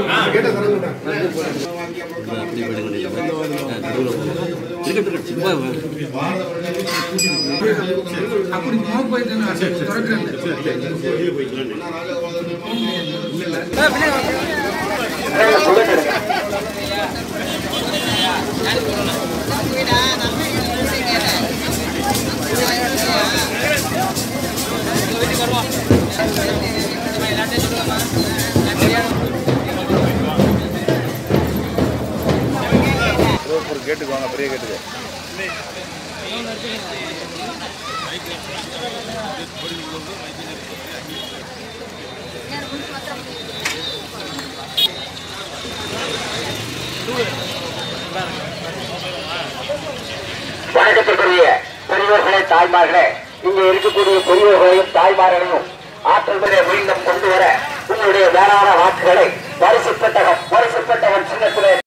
அப்படி விடுங்க நடுவில் இருக்கட்டும் சும்மா அப்படி மோக போயிட்டு திறக்கிறேன் ஒரு கேட்டுக்கு வாங்க பெரிய கேட்டுக்கு வணக்கத்திற்குரிய பெரியோர்களே தாய்மார்களே இங்கே இருக்கக்கூடிய பெரியோர்களையும் தாய்மார்களையும் ஆற்றல் மிக மீண்டும் கொண்டு வர உங்களுடைய வேளாண் வாக்குகளை பரிசுப்பட்டவன் பரிசுப்பட்டவன் சின்னத்திலே